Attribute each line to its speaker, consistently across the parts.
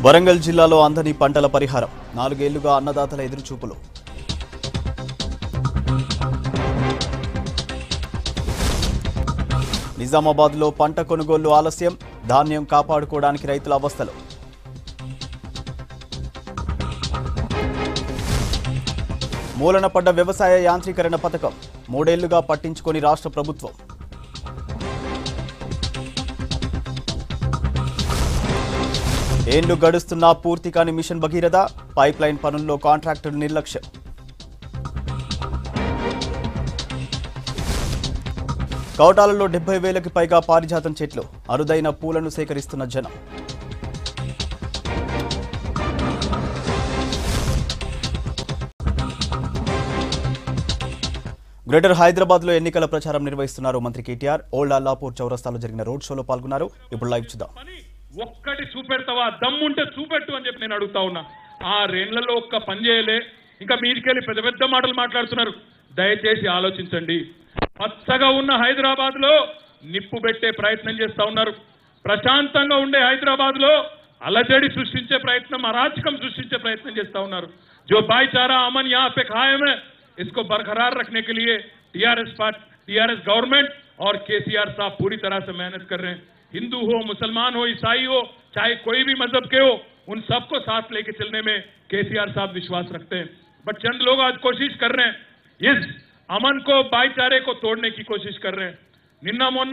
Speaker 1: వరంగల్ జిల్లాలో అందని పంటల పరిహారం నాలుగేళ్లుగా అన్నదాతల ఎదురుచూపులు నిజామాబాద్లో పంట కొనుగోలు ఆలస్యం ధాన్యం కాపాడుకోవడానికి రైతుల అవస్థలు మూలన పడ్డ వ్యవసాయ యాంత్రీకరణ పథకం మూడేళ్లుగా పట్టించుకొని రాష్ట్ర ప్రభుత్వం ఏండ్లు గడుస్తున్నా పూర్తి కాని మిషన్ భగీరథ పైప్ లైన్ పనుల్లో కాంట్రాక్టర్ నిర్లక్ష్యం కౌటాలలో డెబ్బై వేలకి పైగా పారిజాతం చెట్లు అరుదైన పూలను సేకరిస్తున్న జనం గ్రేటర్ హైదరాబాద్ లో ఎన్నికల ప్రచారం నిర్వహిస్తున్నారు మంత్రి కేటీఆర్ ఓల్డ్ అల్లాపూర్ చౌరస్తాలో జరిగిన రోడ్ షోలో పాల్గొన్నారు ఇప్పుడు లైవ్ చూద్దాం
Speaker 2: పని ఒక్కటి చూపెడతావా దమ్ముంటే చూపెట్టు అని చెప్పి నేను అడుగుతా ఉన్నా ఆ రెండ్లలో ఒక్క పని చేయలే ఇంకా మీదికెళ్ళి పెద్ద పెద్ద మాటలు మాట్లాడుతున్నారు దయచేసి ఆలోచించండి పచ్చగా ఉన్న హైదరాబాద్ లో నిప్పు పెట్టే ప్రయత్నం చేస్తా ఉన్నారు ప్రశాంతంగా ఉండే హైదరాబాద్ లో అలజడి సృష్టించే ప్రయత్నం అరాచకం సృష్టించే ప్రయత్నం చేస్తా ఉన్నారు जो भाईचारा अमन यहाँ पे कायम है इसको बरकरार रखने के लिए टीआरएस पार्टी टीआरएस गवर्नमेंट और केसीआर साहब पूरी तरह से मेहनत कर रहे हैं हिंदू हो मुसलमान हो ईसाई हो चाहे कोई भी मजहब के हो उन सबको साथ लेके चलने में केसीआर साहब विश्वास रखते हैं बट चंद लोग आज कोशिश कर रहे हैं इस अमन को भाईचारे को तोड़ने की कोशिश कर रहे हैं నిన్న మొన్న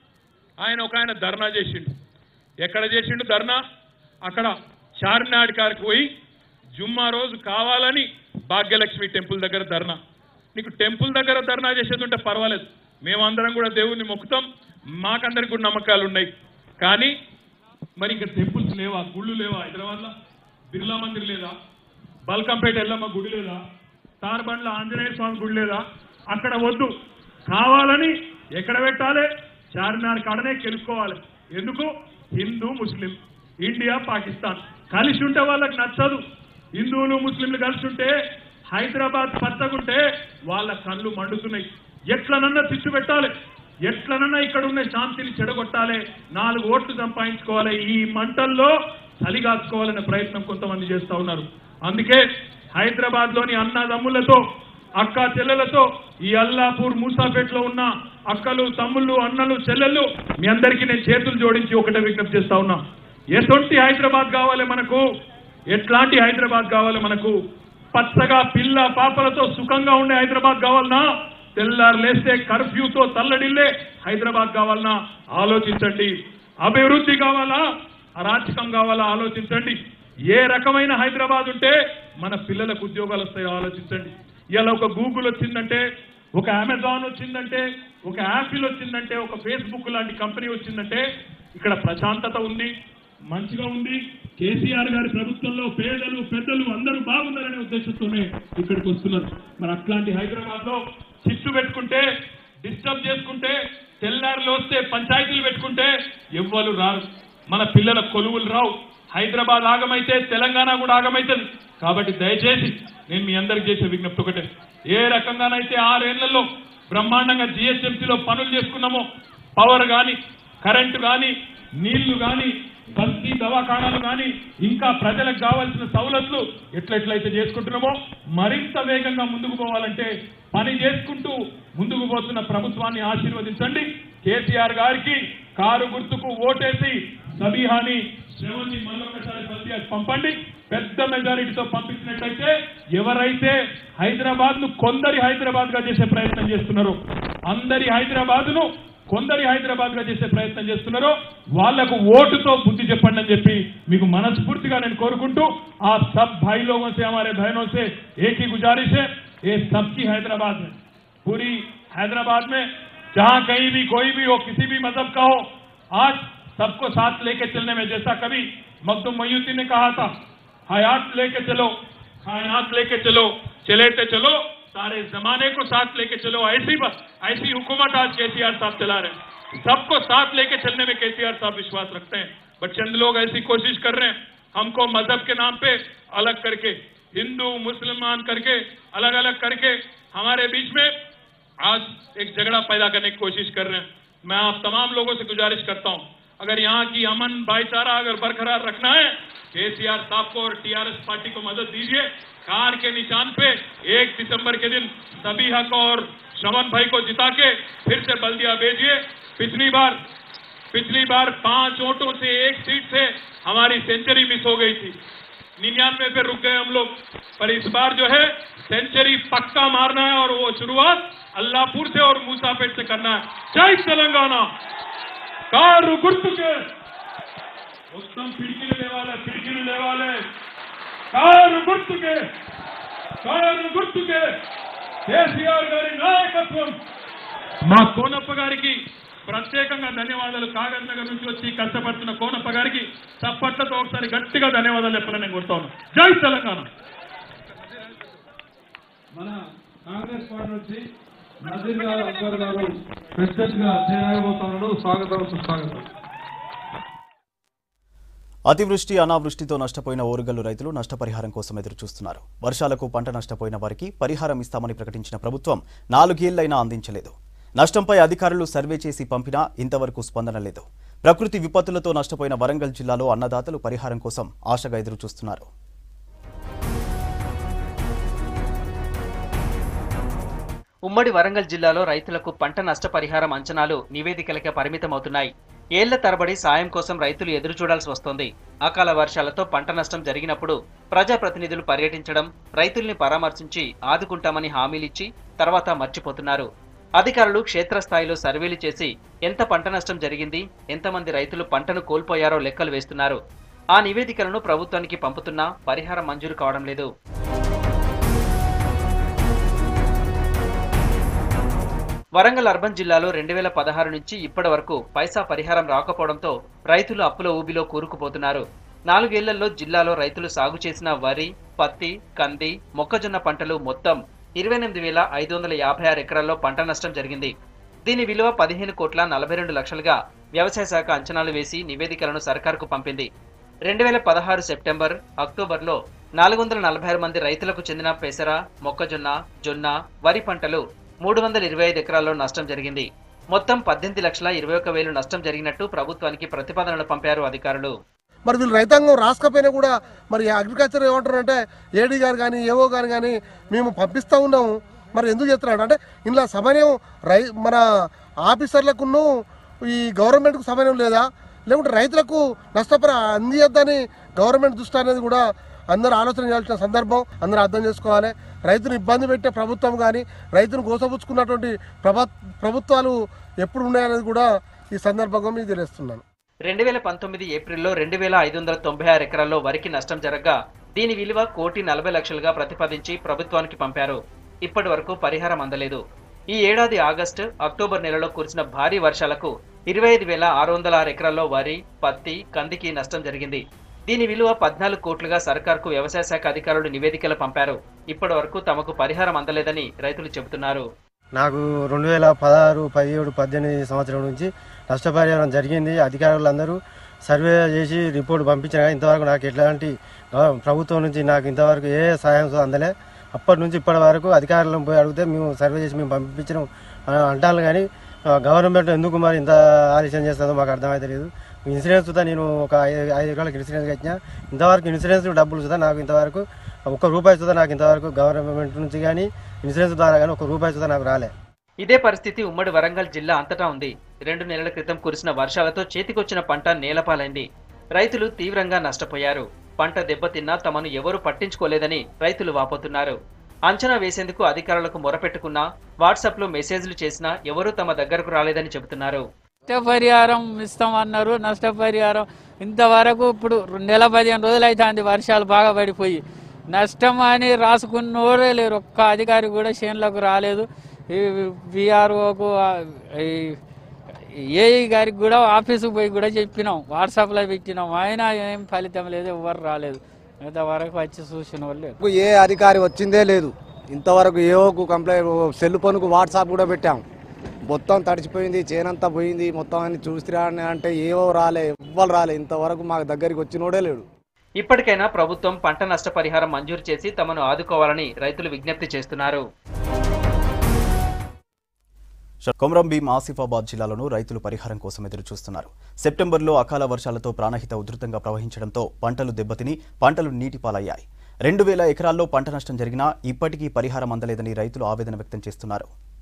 Speaker 2: ఆయన ఒక ఆయన ధర్నా చేసిండు ఎక్కడ చేసిండు ధర్నా అక్కడ చార్మినార్ కాడికి పోయి జుమ్మా రోజు కావాలని భాగ్యలక్ష్మి టెంపుల్ దగ్గర ధర్నా నీకు టెంపుల్ దగ్గర ధర్నా చేసేది ఉంటే పర్వాలేదు మేమందరం కూడా దేవుణ్ణి మొక్కుతాం మాకందరికి కూడా నమ్మకాలు ఉన్నాయి కానీ మరి ఇంకా టెంపుల్స్ లేవా గుళ్ళు లేవా హైదరాబాద్లో బిర్లా మందిర్ లేదా బల్కంపేట ఎల్లమ్మ గుడి లేదా తార్బండ్ల ఆంజనేయ స్వామి గుడి లేదా అక్కడ వద్దు కావాలని ఎక్కడ పెట్టాలి చార్మినార్ కాడనే గెలుచుకోవాలి ఎందుకు హిందూ ముస్లిం ఇండియా పాకిస్తాన్ కలిసి ఉంటే వాళ్ళకి నచ్చదు హిందువులు ముస్లింలు కలిసి ఉంటే హైదరాబాద్ పచ్చగుంటే వాళ్ళ కళ్ళు మండుతున్నాయి ఎట్లనన్నా తిచ్చు పెట్టాలి ఎట్లనన్నా ఇక్కడ ఉన్న శాంతిని చెడగొట్టాలి నాలుగు ఓట్లు సంపాదించుకోవాలి ఈ మంటల్లో చలిగాచుకోవాలనే ప్రయత్నం కొంతమంది చేస్తా ఉన్నారు అందుకే హైదరాబాద్ లోని అన్నదమ్ములతో అక్క చెల్లెలతో ఈ అల్లాపూర్ మూసాపేటలో ఉన్న అక్కలు తమ్ముళ్ళు అన్నలు చెల్లెళ్ళు మీ అందరికీ నేను చేతులు జోడించి ఒకటే విజ్ఞప్తి చేస్తా ఉన్నా ఎటువంటి హైదరాబాద్ కావాలి మనకు ఎట్లాంటి హైదరాబాద్ కావాలి మనకు పచ్చగా పిల్ల పాపలతో సుఖంగా ఉండే హైదరాబాద్ కావాలనా తెల్లారు లేస్తే కర్ఫ్యూతో తల్లడిల్లే హైదరాబాద్ కావాలనా ఆలోచించండి అభివృద్ధి కావాలా అరాచకం కావాలా ఆలోచించండి ఏ రకమైన హైదరాబాద్ ఉంటే మన పిల్లలకు ఉద్యోగాలు వస్తాయో ఆలోచించండి ఇలా ఒక గూగుల్ వచ్చిందంటే ఒక అమెజాన్ వచ్చిందంటే ఒక యాపిల్ వచ్చిందంటే ఒక ఫేస్బుక్ లాంటి కంపెనీ వచ్చిందంటే ఇక్కడ ప్రశాంతత ఉంది మంచిగా ఉంది కేసీఆర్ గారి ప్రభుత్వంలో పేదలు పెద్దలు అందరూ బాగున్నారనే ఉద్దేశంతోనే ఇక్కడికి వస్తున్నారు మరి అట్లాంటి హైదరాబాద్ లో చిచ్చు పెట్టుకుంటే డిస్టర్బ్ చేసుకుంటే తెల్లారులు వస్తే పంచాయతీలు పెట్టుకుంటే ఎవ్వరు రారు మన పిల్లల కొలువులు రావు హైదరాబాద్ ఆగమైతే తెలంగాణ కూడా ఆగమైతుంది కాబట్టి దయచేసి నేను మీ అందరికి చేసే విజ్ఞప్తి ఒకటే ఏ రకంగానైతే ఆరేళ్లలో బ్రహ్మాండంగా జిహెచ్ఎంసీలో పనులు చేసుకున్నామో పవర్ కానీ కరెంటు కానీ నీళ్లు కానీ బస్తీ దవాఖానాలు కానీ ఇంకా ప్రజలకు కావాల్సిన సవలతులు ఎట్లెట్లయితే చేసుకుంటున్నామో మరింత వేగంగా ముందుకు పోవాలంటే పని చేసుకుంటూ ముందుకు పోతున్న ప్రభుత్వాన్ని ఆశీర్వదించండి కేసీఆర్ గారికి కారు గుర్తుకు ఓటేసి సబీహాని శ్రవణ్ని మరొకసారి బల్దియాకి పంపండి పెద్ద మెజారిటీతో పంపించినట్లయితే ఎవరైతే హైదరాబాద్ ను కొందరి హైదరాబాద్ గా చేసే ప్రయత్నం చేస్తున్నారో అందరి హైదరాబాద్ ను కొందరి హైదరాబాద్ గా చేసే ప్రయత్నం చేస్తున్నారో వాళ్లకు ఓటుతో బుద్ధి చెప్పండి అని చెప్పి మీకు మనస్ఫూర్తిగా నేను కోరుకుంటూ ఆ సబ్ భాई लोगों से हमारे बहनों से एक ही गुजारिश है ये सबकी हैदराबाद में पूरी हैदराबाद में जहां कहीं भी कोई भी हो किसी भी मजहब का हो आज सबको साथ लेके चलने में जैसा कभी मखदूम मयूद्दीन ने कहा था हयात लेके चलो कायनात लेके चलो चले तो चलो सारे जमाने को साथ लेके चलो ऐसी बस ऐसी हुकूमत आज केसीआर साहब चला रहे हैं सबको साथ लेके चलने में केसीआर साहब विश्वास रखते हैं बट चंद लोग ऐसी कोशिश कर रहे हैं हमको मजहब के नाम पे अलग करके हिंदू मुसलमान करके अलग अलग करके हमारे बीच में आज एक झगड़ा पैदा करने की कोशिश कर रहे हैं मैं आप तमाम लोगों से गुजारिश करता हूं अगर यहाँ की अमन भाईचारा अगर बरकरार रखना है केसीआर साहब को और टीआरएस पार्टी को मदद दीजिए कार के निशान पे एक दिसंबर के दिन सभी हक और श्रवण भाई को जिता के फिर से बल्दिया भेजिए पिछली बार पिछली बार पांच वोटों से एक सीट से हमारी सेंचुरी मिस हो गई थी निन्यानवे पे रुक गए हम लोग पर इस बार जो है सेंचुरी पक्का मारना है और वो शुरुआत अल्लाहपुर से और मूसापेट से करना है जय तेलंगाना కారు గుర్తుకే మొత్తం పిడికిలు లేవాలి పిడికిలు లేవాలి కారు గుర్తుకే కారు గుర్తుకే కేసీఆర్ గారి నాయకత్వం మా కోనప్ప గారికి ప్రత్యేకంగా ధన్యవాదాలు కాగజ్ నగర్ నుంచి వచ్చి కష్టపడుతున్న కోనప్ప గారికి చప్పట్లతో ఒకసారి గట్టిగా ధన్యవాదాలు చెప్పాలని నేను కోరుతా ఉన్నాను జై తెలంగాణ
Speaker 3: మన కాంగ్రెస్ పార్టీ నుంచి నజీర్ గారు అక్బర్ గారు ప్రెసిడెంట్ గా చేయబోతున్నాడు స్వాగతం సుస్వాగతం
Speaker 1: అతివృష్టి అనావృష్టితో నష్టపోయిన ఓరుగల్లు రైతులు నష్టపరిహారం కోసం ఎదురు చూస్తున్నారు వర్షాలకు పంట నష్టపోయిన వారికి పరిహారం ఇస్తామని ప్రకటించిన ప్రభుత్వం నాలుగేళ్లైనా అందించలేదు నష్టంపై అధికారులు సర్వే చేసి పంపినా ఇంతవరకు స్పందన లేదు ప్రకృతి విపత్తులతో నష్టపోయిన వరంగల్ జిల్లాలో అన్నదాతలు పరిహారం కోసం ఆశగా ఎదురు చూస్తున్నారు
Speaker 4: ఉమ్మడి వరంగల్ జిల్లాలో రైతులకు పంట నష్టపరిహారం అంచనాలు నివేదికలకే పరిమితమవుతున్నాయి ఏళ్ల తరబడి సాయం కోసం రైతులు ఎదురు చూడాల్సి వస్తోంది అకాల వర్షాలతో పంట నష్టం జరిగినప్పుడు ప్రజాప్రతినిధులు పర్యటించడం రైతుల్ని పరామర్శించి ఆదుకుంటామని హామీలిచ్చి తర్వాత మర్చిపోతున్నారు అధికారులు క్షేత్రస్థాయిలో సర్వేలు చేసి ఎంత పంట నష్టం జరిగింది ఎంతమంది రైతులు పంటను కోల్పోయారో లెక్కలు వేస్తున్నారు ఆ నివేదికలను ప్రభుత్వానికి పంపుతున్నా పరిహారం మంజూరు కావడం లేదు వరంగల్ అర్బన్ జిల్లాలో రెండు వేల పదహారు నుంచి ఇప్పటి వరకు పైసా పరిహారం రాకపోవడంతో రైతులు అప్పుల ఊబిలో కూరుకుపోతున్నారు నాలుగేళ్లలో జిల్లాలో రైతులు సాగు చేసిన వరి పత్తి కంది మొక్కజొన్న పంటలు మొత్తం ఇరవై ఎనిమిది వేల ఐదు వందల యాభై ఆరు ఎకరాల్లో పంట నష్టం జరిగింది దీని విలువ పదిహేను కోట్ల నలభై రెండు లక్షలుగా వ్యవసాయ శాఖ అంచనాలు వేసి నివేదికలను సర్కారుకు పంపింది రెండు వేల పదహారు సెప్టెంబర్ అక్టోబర్లో నాలుగు వందల నలభై ఆరు మంది రైతులకు చెందిన పెసర మొక్కజొన్న జొన్న వరి పంటలు మూడు వందల ఇరవై ఐదు ఎకరాల్లో నష్టం జరిగింది మొత్తం పద్దెనిమిది లక్షల ఇరవై ఒక్క వేలు నష్టం జరిగినట్టు ప్రభుత్వానికి ప్రతిపాదనలు పంపారు అధికారులు
Speaker 5: మరి వీళ్ళు రైతాంగం రాసుకపోయినా కూడా మరి అగ్రికల్చర్ ఏమంటారంటే ఏడీ గారు కానీ ఏవో గారు కానీ మేము పంపిస్తూ ఉన్నాము మరి ఎందుకు చెప్తున్నాడు అంటే ఇందులో సమన్వయం రై మన ఆఫీసర్లకును ఈ గవర్నమెంట్కు సమన్వయం లేదా లేకుంటే రైతులకు నష్టపర అందియద్దని గవర్నమెంట్ దృష్టి అనేది కూడా అందరూ ఆలోచన చేయాల్సిన సందర్భం అందరూ అర్థం చేసుకోవాలి రైతును ఇబ్బంది పెట్టే ప్రభుత్వం కానీ రైతును గోసపుచ్చుకున్నటువంటి ప్రభ ప్రభుత్వాలు ఎప్పుడు ఉన్నాయనేది కూడా ఈ సందర్భంగా మీకు తెలియస్తున్నాను
Speaker 4: రెండు వేల పంతొమ్మిది ఏప్రిల్లో రెండు వేల ఐదు వందల తొంభై ఆరు ఎకరాల్లో వరికి నష్టం జరగగా దీని విలువ కోటి నలభై లక్షలుగా ప్రతిపాదించి ప్రభుత్వానికి పంపారు ఇప్పటి వరకు పరిహారం అందలేదు ఈ ఏడాది ఆగస్టు అక్టోబర్ నెలలో కురిసిన భారీ వర్షాలకు ఇరవై ఐదు వేల ఆరు వందల ఆరు ఎకరాల్లో వరి పత్తి కందికి నష్టం జరిగింది దీని విలువ పద్నాలుగు కోట్లుగా సర్కార్కు వ్యవసాయ శాఖ అధికారులు నివేదికలు పంపారు ఇప్పటి వరకు తమకు పరిహారం అందలేదని రైతులు చెబుతున్నారు
Speaker 6: నాకు రెండు వేల పదహారు పదిహేడు పద్దెనిమిది సంవత్సరం నుంచి నష్టపరిహారం జరిగింది అధికారులందరూ సర్వే చేసి రిపోర్ట్ పంపించిన కానీ ఇంతవరకు నాకు ఎట్లాంటి గవ- ప్రభుత్వం నుంచి నాకు ఇంతవరకు ఏ సహాయం అందలే అప్పటి నుంచి ఇప్పటి వరకు అధికారులను పోయి అడిగితే మేము సర్వే చేసి మేము పంపించడం అని అంటాను కానీ ఆ, గవర్నమెంట్ ఎందుకు మరి ఇంత ఆలస్యం చేస్తుందో మాకు అర్థమైతే లేదు ఇన్సూరెన్స్ సుధా నేను ఒక ఐదు ఐదు ఎకరాలకు ఇన్సూరెన్స్ కట్టినా ఇంతవరకు ఇన్సూరెన్స్ డబ్బులు సుధా నాకు ఇంతవరకు ఒక్క రూపాయి సుధా నాకు ఇంతవరకు గవర్నమెంట్ నుంచి కానీ ఇన్సూరెన్స్ ద్వారా కానీ ఒక రూపాయి సుధా నాకు రాలే
Speaker 4: ఇదే పరిస్థితి ఉమ్మడి వరంగల్ జిల్లా అంతటా ఉంది రెండు నెలల క్రితం కురిసిన వర్షాలతో చేతికొచ్చిన పంట నేలపాలైంది రైతులు తీవ్రంగా నష్టపోయారు పంట దెబ్బతిన్నా తమను ఎవరూ పట్టించుకోలేదని రైతులు వాపోతున్నారు అంచనా వేసేందుకు అధికారులకు మొరపెట్టుకున్నా వాట్సాప్లో మెసేజ్లు చేసినా ఎవరూ తమ దగ్గరకు రాలేదని చెబుతున్నారు
Speaker 7: నష్టపరిహారం ఇస్తామన్నారు నష్టపరిహారం ఇంతవరకు ఇప్పుడు నెల పదిహేను రోజులు అవుతుంది వర్షాలు బాగా పడిపోయి నష్టం అని రాసుకున్నోరే లేరు ఒక్క అధికారి కూడా చేనులకు రాలేదు ఈ విఆర్ఓకు ఏఈ గారికి కూడా ఆఫీసుకు పోయి కూడా చెప్పినాం వాట్సాప్లో పెట్టినాం అయినా ఏం ఫలితం లేదు ఎవరు రాలేదు ఇంతవరకు వచ్చి చూసిన వాళ్ళు లేరు.
Speaker 8: ఏ అధికారి వచ్చిందే లేదు ఇంతవరకు ఏఓకు కంప్లైంట్ సెల్ ఫోన్కు వాట్సాప్ కూడా పెట్టాం మొత్తం తడిచిపోయింది చేనంతా పోయింది మొత్తం అని చూసిరా అని అంటే ఏవో రాలే ఎవ్వరు రాలే ఇంతవరకు మాకు దగ్గరికి వచ్చినోడే లేడు
Speaker 4: ఇప్పటికైనా ప్రభుత్వం పంట నష్టపరిహారం మంజూరు చేసి తమను ఆదుకోవాలని రైతులు విజ్ఞప్తి చేస్తున్నారు
Speaker 1: కొమరం భీం ఆసిఫాబాద్ జిల్లాలోనూ రైతులు పరిహారం కోసం ఎదురు చూస్తున్నారు సెప్టెంబర్లో అకాల వర్షాలతో ప్రాణహిత ఉధృతంగా ప్రవహించడంతో పంటలు దెబ్బతిని పంటలు నీటిపాలయ్యాయి రెండు వేల ఎకరాల్లో పంట నష్టం జరిగినా ఇప్పటికీ పరిహారం అందలేదని రైతులు ఆవేదన వ్యక్తం చేస్తున్నారు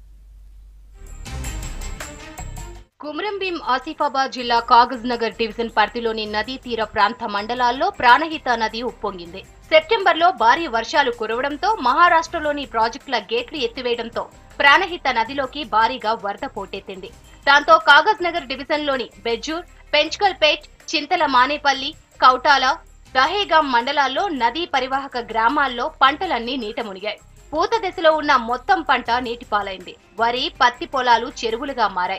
Speaker 9: కుమ్రంభీం ఆసిఫాబాద్ జిల్లా కాగజ్ నగర్ డివిజన్ పరిధిలోని నదీ తీర ప్రాంత మండలాల్లో ప్రాణహిత నది ఉప్పొంగింది సెప్టెంబర్లో భారీ వర్షాలు కురవడంతో మహారాష్ట్రలోని ప్రాజెక్టుల గేట్లు ఎత్తివేయడంతో ప్రాణహిత నదిలోకి భారీగా వరద పోటెత్తింది దాంతో కాగజ్ నగర్ డివిజన్లోని బెజ్జూర్ పెంచ్కల్పేట్ చింతల మానేపల్లి కౌటాల దహేగాం మండలాల్లో నదీ పరివాహక గ్రామాల్లో పంటలన్నీ నీట మునిగాయి పూత దశలో ఉన్న మొత్తం పంట నీటిపాలైంది వరి పత్తి పొలాలు చెరువులుగా మారాయి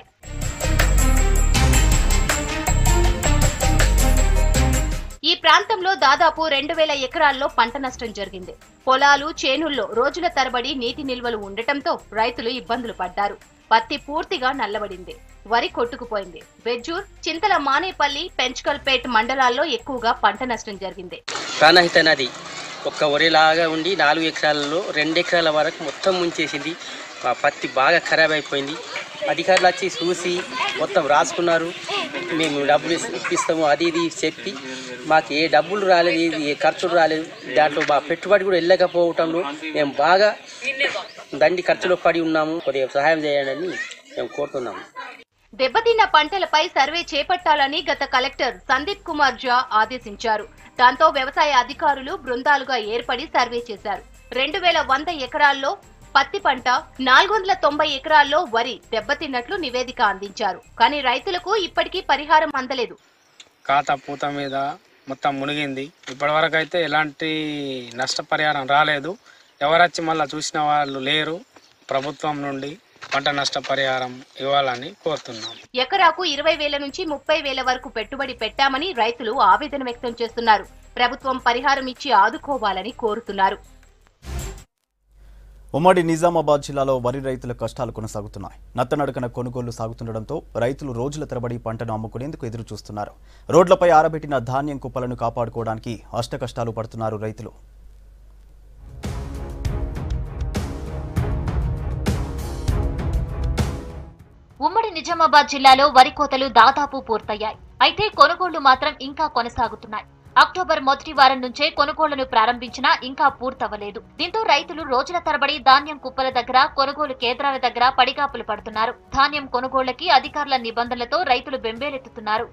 Speaker 9: ఈ ప్రాంతంలో దాదాపు రెండు వేల ఎకరాల్లో పంట నష్టం జరిగింది పొలాలు చేనుల్లో రోజుల తరబడి నీటి నిల్వలు ఉండటంతో రైతులు ఇబ్బందులు పడ్డారు పత్తి పూర్తిగా నల్లబడింది వరి కొట్టుకుపోయింది బెజ్జూర్ చింతల మానేపల్లి పెంచుకల్పేట్ మండలాల్లో ఎక్కువగా పంట నష్టం జరిగింది
Speaker 10: ప్రాణహిత నది ఒక్క వరిలాగా ఉండి నాలుగు ఎకరాలలో రెండు ఎకరాల వరకు మొత్తం ముంచేసింది ఆ పత్తి బాగా ఖరాబ్ అయిపోయింది అధికారులు వచ్చి చూసి మొత్తం రాసుకున్నారు మేము డబ్బులు ఇస్- ఇప్పిస్తాము అది ఇది చెప్పి మాకు ఏ డబ్బులు రాలేదు ఏది ఏ ఖర్చులు రాలేదు దాంట్లో మా పెట్టుబడి కూడా వెళ్ళకపోవటంలో మేము బాగా దండి ఖర్చులో పడి ఉన్నాము కొద్దిగా సహాయం చేయండి అని మేము కోరుతున్నాము
Speaker 9: దెబ్బతిన్న పంటలపై సర్వే చేపట్టాలని గత కలెక్టర్ సందీప్ కుమార్ జా ఆదేశించారు దాంతో వ్యవసాయ అధికారులు బృందాలుగా ఏర్పడి సర్వే చేశారు రెండు వేల వంద ఎకరాల్లో పత్తి పంట నాలుగు వందల తొంభై ఎకరాల్లో వరి దెబ్బతిన్నట్లు నివేదిక అందించారు కానీ రైతులకు ఇప్పటికీ పరిహారం అందలేదు
Speaker 11: ఖాతా పూత మీద మొత్తం మునిగింది ఇప్పటివరకు అయితే ఎలాంటి నష్టపరిహారం రాలేదు ఎవరొచ్చి మళ్ళీ చూసిన వాళ్ళు లేరు ప్రభుత్వం నుండి పంట నష్టపరిహారం ఇవ్వాలని కోరుతున్నాం
Speaker 9: ఎకరాకు ఇరవై వేల నుంచి ముప్పై వేల వరకు పెట్టుబడి పెట్టామని రైతులు ఆవేదన వ్యక్తం చేస్తున్నారు ప్రభుత్వం పరిహారం ఇచ్చి ఆదుకోవాలని కోరుతున్నారు
Speaker 1: ఉమ్మడి నిజామాబాద్ జిల్లాలో వరి రైతుల కష్టాలు కొనసాగుతున్నాయి నత్తనడకన కొనుగోళ్లు సాగుతుండటంతో రైతులు రోజుల తరబడి పంటను అమ్ముకునేందుకు ఎదురు చూస్తున్నారు రోడ్లపై ఆరబెట్టిన ధాన్యం కుప్పలను కాపాడుకోవడానికి అష్టకష్టాలు పడుతున్నారు రైతులు
Speaker 12: ఉమ్మడి నిజామాబాద్ జిల్లాలో వరి కోతలు దాదాపు పూర్తయ్యాయి అయితే కొనుగోళ్లు మాత్రం ఇంకా కొనసాగుతున్నాయి అక్టోబర్ మొదటి వారం నుంచే కొనుగోళ్లను ప్రారంభించినా ఇంకా పూర్తవ్వలేదు దీంతో రైతులు రోజుల తరబడి ధాన్యం కుప్పల దగ్గర కొనుగోలు కేంద్రాల దగ్గర పడిగాపులు పడుతున్నారు ధాన్యం కొనుగోళ్లకి అధికారుల నిబంధనలతో రైతులు బెంబేలెత్తుతున్నారు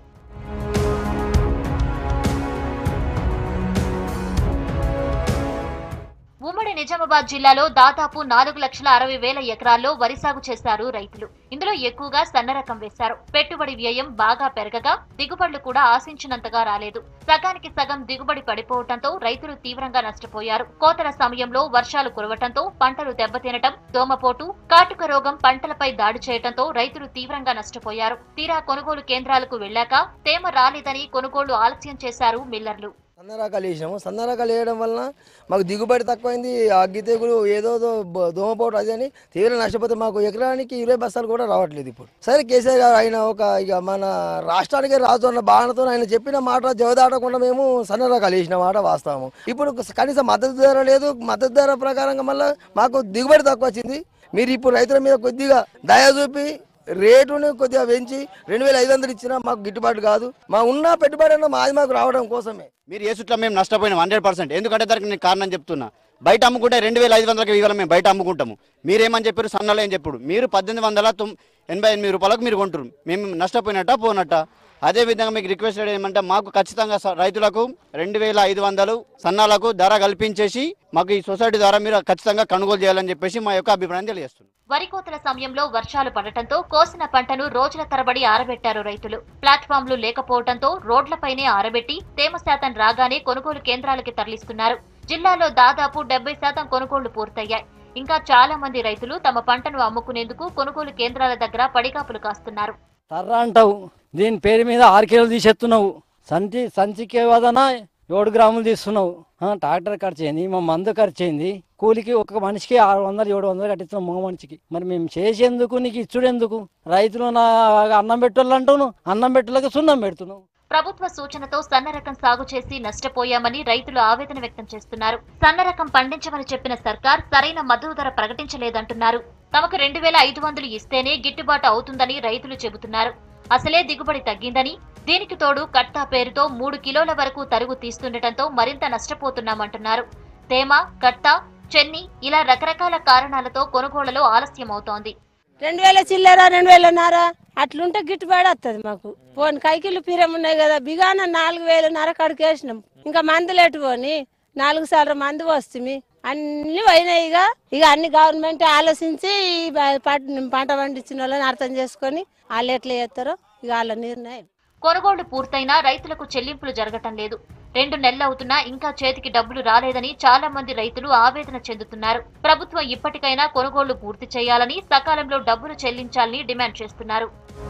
Speaker 12: ఉమ్మడి నిజామాబాద్ జిల్లాలో దాదాపు నాలుగు లక్షల అరవై వేల ఎకరాల్లో వరి సాగు చేశారు రైతులు ఇందులో ఎక్కువగా సన్న రకం వేశారు పెట్టుబడి వ్యయం బాగా పెరగగా దిగుబడులు కూడా ఆశించినంతగా రాలేదు సగానికి సగం దిగుబడి పడిపోవడంతో రైతులు తీవ్రంగా నష్టపోయారు కోతల సమయంలో వర్షాలు కురవటంతో పంటలు దెబ్బతినటం దోమపోటు కాటుక రోగం పంటలపై దాడి చేయటంతో రైతులు తీవ్రంగా నష్టపోయారు తీరా కొనుగోలు కేంద్రాలకు వెళ్లాక తేమ రాలేదని కొనుగోళ్లు ఆలస్యం చేశారు మిల్లర్లు
Speaker 13: సన్న రకాలు వేసినాము సన్న రకాలు వేయడం వలన మాకు దిగుబడి తక్కువైంది అగ్గి తెగులు ఏదో బ- దోమపోటు అది అని తీవ్ర నష్టపోతే మాకు ఎకరానికి ఇరవై బస్తాలు కూడా రావట్లేదు ఇప్పుడు సరే కేసీఆర్ గారు ఆయన ఒక ఇక మన రాష్ట్రానికి రాజు అన్న భావనతో ఆయన చెప్పిన మాట జవదాటకుండా మేము సన్న రకాలు వేసిన మాట వాస్తాము ఇప్పుడు కనీసం మద్దతు ధర లేదు మద్దతు ధర ప్రకారంగా మళ్ళీ మాకు దిగుబడి తక్కువ వచ్చింది మీరు ఇప్పుడు రైతుల మీద కొద్దిగా దయ చూపి రేటును కొద్దిగా పెంచి రెండు వేల ఐదు వందలు ఇచ్చినా మాకు గిట్టుబాటు కాదు మా ఉన్న పెట్టుబడి అన్న మాది మాకు రావడం కోసమే
Speaker 14: మీరు ఏ చుట్ల మేము నష్టపోయినాం హండ్రెడ్ పర్సెంట్ ఎందుకంటే దానికి నేను కారణం చెప్తున్నా బయట అమ్ముకుంటే రెండు వేల ఐదు వందలకి ఇవాళ మేము బయట అమ్ముకుంటాము మీరేమని చెప్పారు సన్నలో ఏం చెప్పుడు మీరు పద్దెనిమిది వందల తొమ్ ఎనభై ఎనిమిది రూపాయలకు మీరు కొంటారు మేము నష్టపోయినట్ట పోనట్ట అదే విధంగా మీకు రిక్వెస్ట్ ఏమంటే మాకు ఖచ్చితంగా స- రైతులకు రెండు వేల ఐదు వందలు సన్నాలకు ధర కల్పించేసి మాకు ఈ సొసైటీ ద్వారా మీరు ఖచ్చితంగా కొనుగోలు చేయాలని చెప్పేసి మా యొక్క అభిప్రాయం తెలియజేస్తున్నాం
Speaker 12: వరి కోతల సమయంలో వర్షాలు పడటంతో కోసిన పంటను రోజుల తరబడి ఆరబెట్టారు రైతులు ప్లాట్ఫామ్లు లేకపోవడంతో రోడ్లపైనే ఆరబెట్టి తేమ శాతం రాగానే కొనుగోలు కేంద్రాలకి తరలిస్తున్నారు జిల్లాలో దాదాపు డెబ్బై శాతం కొనుగోళ్లు పూర్తయ్యాయి ఇంకా చాలా మంది రైతులు తమ పంటను అమ్ముకునేందుకు కొనుగోలు కేంద్రాల దగ్గర పడిగాపులు కాస్తున్నారు
Speaker 15: తర్ర అంటావు దీని పేరు మీద ఆరు కిలోలు తీసేస్తున్నావు సంచి సంచికి వదన ఏడు గ్రాములు తీస్తున్నావు ఆ, ట్రాక్టర్ ఖర్చు అయింది మా మందు ఖర్చు అయింది కూలికి ఒక మనిషికి ఆరు వందలు ఏడు వందలు కట్టిస్తున్నాం మగ మనిషికి మరి మేము చేసేందుకు నీకు ఇచ్చుడెందుకు రైతులు నా అన్నం పెట్టోళ్ళు అంటావు అన్నం పెట్టోళ్ళకి సున్నం పెడుతున్నావు
Speaker 12: ప్రభుత్వ సూచనతో సన్న రకం సాగు చేసి నష్టపోయామని రైతులు ఆవేదన వ్యక్తం చేస్తున్నారు సన్న రకం పండించమని చెప్పిన సర్కార్ సరైన మద్దతు ధర ప్రకటించలేదంటున్నారు తమకు రెండు వేల ఐదు వందలు ఇస్తేనే గిట్టుబాటు అవుతుందని రైతులు చెబుతున్నారు అసలే దిగుబడి తగ్గిందని దీనికి తోడు కట్టా పేరుతో మూడు కిలోల వరకు తరుగు తీస్తుండటంతో మరింత నష్టపోతున్నామంటున్నారు తేమ కట్ట చెన్ని ఇలా రకరకాల కారణాలతో కొనుగోళ్లలో ఆలస్యమవుతోంది
Speaker 16: రెండు వేల చిల్లర రెండు వేల నార అట్లుంటే గిట్టుబాటు వస్తుంది మాకు పోని కైకిలు పీరం ఉన్నాయి కదా బిగాన నాలుగు వేలు నర కడుకు వేసినాం ఇంకా మందులు ఎటు పోని నాలుగు సార్లు మందు వస్తుంది అన్ని పోయినాయి ఇక ఇక అన్ని గవర్నమెంట్ ఆలోచించి ఈ బ- పట్- పంట పండించిన వాళ్ళని అర్థం చేసుకొని వాళ్ళు ఎట్లా చేస్తారో ఇక వాళ్ళ నిర్ణయం
Speaker 12: కొనుగోళ్లు పూర్తయినా రైతులకు చెల్లింపులు జరగటం లేదు రెండు నెలలవుతున్నా ఇంకా చేతికి డబ్బులు రాలేదని చాలా మంది రైతులు ఆవేదన చెందుతున్నారు ప్రభుత్వం ఇప్పటికైనా కొనుగోళ్లు పూర్తి చేయాలని సకాలంలో డబ్బులు చెల్లించాలని డిమాండ్ చేస్తున్నారు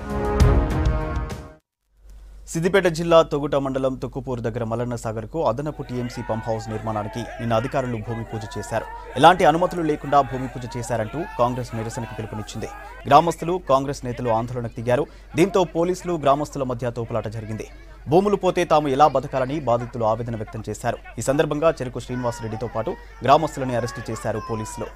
Speaker 1: సిద్దిపేట జిల్లా తొగుట మండలం తుక్కుపూర్ దగ్గర మల్లన్న సాగర్ కు అదనపు టీఎంసీ పంప్ హౌస్ నిర్మాణానికి నిన్న అధికారులు భూమి పూజ చేశారు ఎలాంటి అనుమతులు లేకుండా భూమి పూజ చేశారంటూ కాంగ్రెస్ నిరసనకు పిలుపునిచ్చింది గ్రామస్తులు కాంగ్రెస్ నేతలు ఆందోళనకు దిగారు దీంతో పోలీసులు గ్రామస్తుల మధ్య తోపులాట జరిగింది భూములు పోతే తాము ఎలా బతకాలని బాధితులు ఆవేదన వ్యక్తం చేశారు ఈ సందర్భంగా చెరుకు శ్రీనివాసరెడ్డితో పాటు గ్రామస్తులని అరెస్టు చేశారు పోలీసులు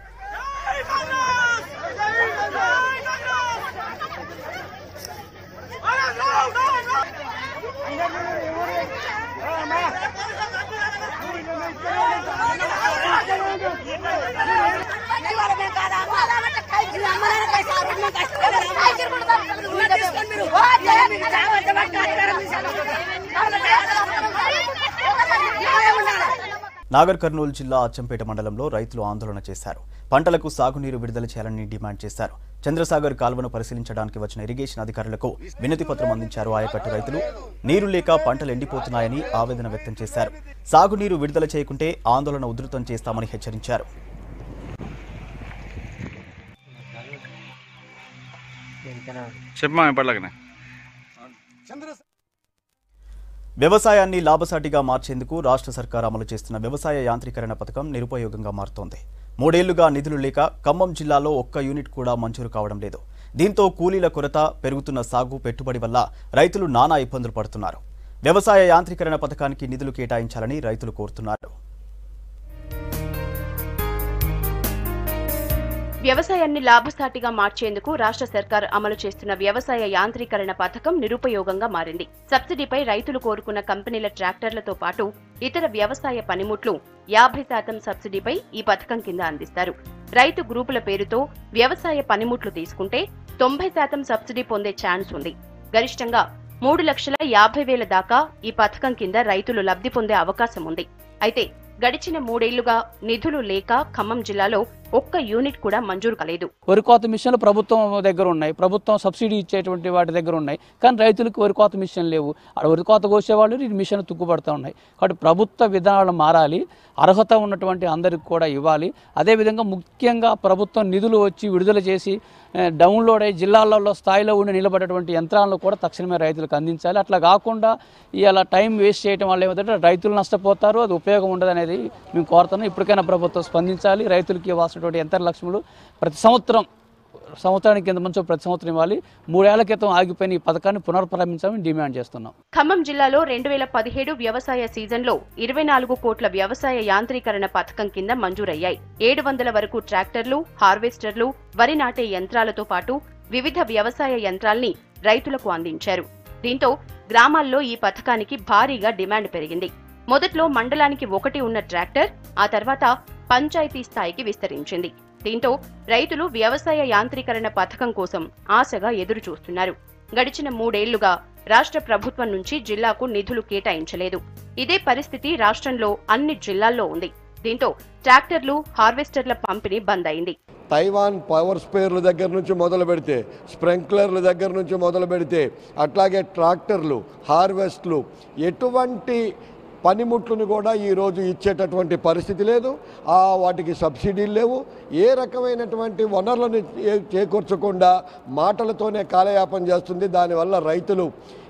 Speaker 1: నాగర్ కర్నూలు జిల్లా అచ్చంపేట మండలంలో రైతులు ఆందోళన చేశారు పంటలకు సాగునీరు విడుదల చేయాలని డిమాండ్ చేశారు చంద్రసాగర్ కాలువను పరిశీలించడానికి వచ్చిన ఇరిగేషన్ అధికారులకు వినతి పత్రం అందించారు ఆయకట్టు రైతులు నీరు లేక పంటలు ఎండిపోతున్నాయని ఆవేదన వ్యక్తం చేశారు సాగునీరు విడుదల చేయకుంటే ఆందోళన ఉధృతం చేస్తామని హెచ్చరించారు
Speaker 17: చెప్పమా ఎప్పటిలాగానే
Speaker 1: వ్యవసాయాన్ని లాభసాటిగా మార్చేందుకు రాష్ట్ర సర్కార్ అమలు చేస్తున్న వ్యవసాయ యాంత్రీకరణ పథకం నిరుపయోగంగా మారుతోంది మూడేళ్లుగా నిధులు లేక ఖమ్మం జిల్లాలో ఒక్క యూనిట్ కూడా మంజూరు కావడం లేదు దీంతో కూలీల కొరత పెరుగుతున్న సాగు పెట్టుబడి వల్ల రైతులు నానా ఇబ్బందులు పడుతున్నారు వ్యవసాయ యాంత్రీకరణ పథకానికి నిధులు కేటాయించాలని రైతులు కోరుతున్నారు
Speaker 18: వ్యవసాయాన్ని లాభసాటిగా మార్చేందుకు రాష్ట్ర సర్కార్ అమలు చేస్తున్న వ్యవసాయ యాంత్రీకరణ పథకం నిరుపయోగంగా మారింది సబ్సిడీపై రైతులు కోరుకున్న కంపెనీల ట్రాక్టర్లతో పాటు ఇతర వ్యవసాయ పనిముట్లు యాభై శాతం సబ్సిడీపై ఈ పథకం కింద అందిస్తారు రైతు గ్రూపుల పేరుతో వ్యవసాయ పనిముట్లు తీసుకుంటే తొంభై శాతం సబ్సిడీ పొందే ఛాన్స్ ఉంది గరిష్టంగా మూడు లక్షల యాభై వేల దాకా ఈ పథకం కింద రైతులు లబ్ధి పొందే అవకాశం ఉంది అయితే గడిచిన మూడేళ్లుగా నిధులు లేక ఖమ్మం జిల్లాలో ఒక్క యూనిట్ కూడా మంజూరు కాలేదు
Speaker 19: వరి కోత మిషన్లు ప్రభుత్వం దగ్గర ఉన్నాయి ప్రభుత్వం సబ్సిడీ ఇచ్చేటువంటి వాటి దగ్గర ఉన్నాయి కానీ రైతులకు వరి కోత మిషన్ లేవు అక్కడ వరి కోత కోసేవాళ్ళు ఈ మిషన్ తుక్కుపడుతూ ఉన్నాయి కాబట్టి ప్రభుత్వ విధానాలు మారాలి అర్హత ఉన్నటువంటి అందరికి కూడా ఇవ్వాలి అదేవిధంగా ముఖ్యంగా ప్రభుత్వం నిధులు వచ్చి విడుదల చేసి ఆ, డౌన్లోడ్ అయ్యి జిల్లాలలో స్థాయిలో ఉండి నిలబడేటువంటి యంత్రాలను కూడా తక్షణమే రైతులకు అందించాలి అట్లా కాకుండా ఇలా టైం వేస్ట్ చేయడం వల్ల ఏమవుతుందంటే రైతులు నష్టపోతారు అది ఉపయోగం ఉండదు అనేది మేము కోరుతున్నాం ఇప్పటికైనా ప్రభుత్వం స్పందించాలి రైతులకి ఇవ్వాల్సినటువంటి యంత్ర లక్ష్ములు ప్రతి సంవత్సరం సంవత్సరానికి కింద మంచి ప్రతి సంవత్సరం ఇవ్వాలి మూడేళ్ల క్రితం ఆగిపోయిన ఈ పథకాన్ని పునఃప్రారంభించాలని డిమాండ్ చేస్తున్నాం
Speaker 18: ఖమ్మం జిల్లాలో రెండు వేల పదిహేడు వ్యవసాయ సీజన్లో ఇరవై నాలుగు కోట్ల వ్యవసాయ యాంత్రీకరణ పథకం కింద మంజూరయ్యాయి ఏడు వందల వరకు ట్రాక్టర్లు హార్వెస్టర్లు వరి నాటే యంత్రాలతో పాటు వివిధ వ్యవసాయ యంత్రాల్ని రైతులకు అందించారు దీంతో గ్రామాల్లో ఈ పథకానికి భారీగా డిమాండ్ పెరిగింది మొదట్లో మండలానికి ఒకటి ఉన్న ట్రాక్టర్ ఆ తర్వాత పంచాయతీ స్థాయికి విస్తరించింది దీంతో రైతులు వ్యవసాయ యాంత్రీకరణ పథకం కోసం ఆశగా ఎదురు చూస్తున్నారు గడిచిన మూడేళ్లుగా రాష్ట్ర ప్రభుత్వం నుంచి జిల్లాకు నిధులు కేటాయించలేదు ఇదే పరిస్థితి రాష్ట్రంలో అన్ని జిల్లాల్లో ఉంది దీంతో ట్రాక్టర్లు హార్వెస్టర్ల పంపిణీ బంద్ అయింది
Speaker 20: తైవాన్ పవర్ స్పేర్ల దగ్గర నుంచి మొదలు పెడితే స్ప్రింక్లర్ల దగ్గర నుంచి మొదలు పెడితే అట్లాగే ట్రాక్టర్లు హార్వెస్ట్లు ఎటువంటి పనిముట్లను కూడా ఈరోజు ఇచ్చేటటువంటి పరిస్థితి లేదు ఆ వాటికి సబ్సిడీలు లేవు ఏ రకమైనటువంటి వనరులను ఏ- చేకూర్చకుండా మాటలతోనే కాలయాపన చేస్తుంది దానివల్ల రైతులు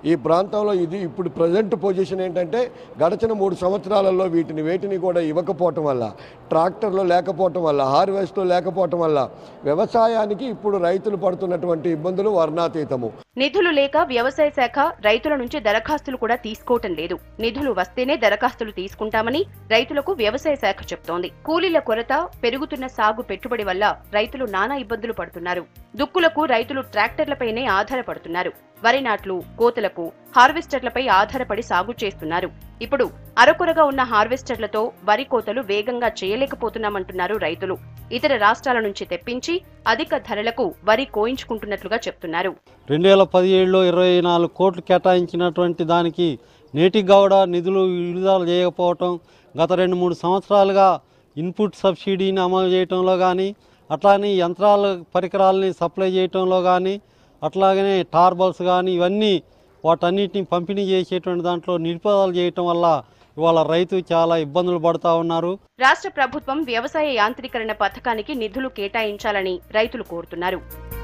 Speaker 20: ఈ ప్రాంతంలో ఇది ఇప్పుడు ప్రజెంట్ పొజిషన్ ఏంటంటే గడచిన మూడు సంవత్సరాలలో వీటిని వేటిని కూడా ఇవ్వకపోవటం వల్ల ట్రాక్టర్లు లేకపోవటం వల్ల హార్వెస్ట్లు లేకపోవటం వల్ల వ్యవసాయానికి ఇప్పుడు రైతులు పడుతున్నటువంటి ఇబ్బందులు వర్ణాతీతము
Speaker 18: నిధులు లేక వ్యవసాయ శాఖ రైతుల నుంచి దరఖాస్తులు కూడా తీసుకోవటం లేదు నిధులు వస్తేనే దరఖాస్తులు తీసుకుంటామని రైతులకు వ్యవసాయ శాఖ చెప్తోంది కూలీల కొరత పెరుగుతున్న సాగు పెట్టుబడి వల్ల రైతులు నానా ఇబ్బందులు పడుతున్నారు దుక్కులకు రైతులు ట్రాక్టర్లపైనే ఆధారపడుతున్నారు వరి నాట్లు కోతలకు హార్వెస్టర్లపై ఆధారపడి సాగు చేస్తున్నారు ఇప్పుడు అరకొరగా ఉన్న హార్వెస్టర్లతో వరి కోతలు వేగంగా చేయలేకపోతున్నామంటున్నారు రైతులు ఇతర రాష్ట్రాల నుంచి తెప్పించి అధిక ధరలకు వరి కోయించుకుంటున్నట్లుగా చెప్తున్నారు
Speaker 21: రెండు వేల పదిహేడులో ఇరవై నాలుగు కోట్లు కేటాయించినటువంటి దానికి నేటికి కూడా నిధులు విడుదల చేయకపోవటం గత రెండు మూడు సంవత్సరాలుగా ఇన్పుట్ సబ్సిడీని అమలు చేయటంలో కానీ అట్లానే యంత్రాల పరికరాలని సప్లై చేయటంలో కానీ అట్లాగనే టార్బల్స్ కానీ ఇవన్నీ వాటన్నిటిని పంపిణీ చేసేటువంటి దాంట్లో నిలుపుదల చేయటం వల్ల ఇవాళ రైతు చాలా ఇబ్బందులు పడుతూ ఉన్నారు
Speaker 18: రాష్ట్ర ప్రభుత్వం వ్యవసాయ యాంత్రీకరణ పథకానికి నిధులు కేటాయించాలని రైతులు కోరుతున్నారు